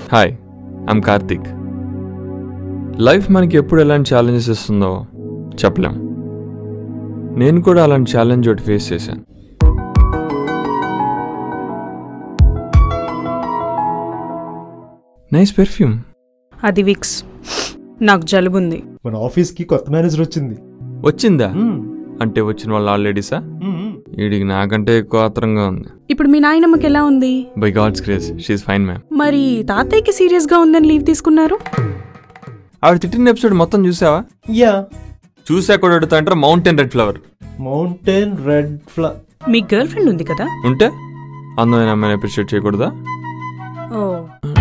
Hi I'm Karthik life మనకి ఎప్పుడు ఎలాంటి ఛాలెంజెస్ ఇస్తుందో చెప్పలేం నేను కూడా అలాంటి ఛాలెంజ్ ఒకటి ఫేస్ చేశాను నైస్ పెర్ఫ్యూమ్ అది విక్స్ నాకు జలుబుంది మన ఆఫీస్కి కొత్త మేనేజర్ వచ్చింది వచ్చిందా మ్మ్. అంటే వచ్చిన వాళ్ళు ఆల్రెడీసా మ్మ్. వీడికి నాకంటే ఎక్కువ ఆత్రంగా ఉంది ఇప్పుడు మీ నాయనమ్మకి ఎలా ఉంది by God's grace she fine ma'am మరి తాతయ్యకి సీరియస్ గా ఉందని లీవ్ తీసుకున్నారు ఆవిడ తిట్టిన ఎపిసోడ్ మొత్తం చూసావా యా చూసా కూడా అడుగుతా అంటారు mountain red flower mountain red ఫ్లా మీ గర్ల్ ఫ్రెండ్ ఉంది కదా ఉంటే అందమైన అమ్మాయిని అప్రిషియేట్ చేయకూడదా ఓ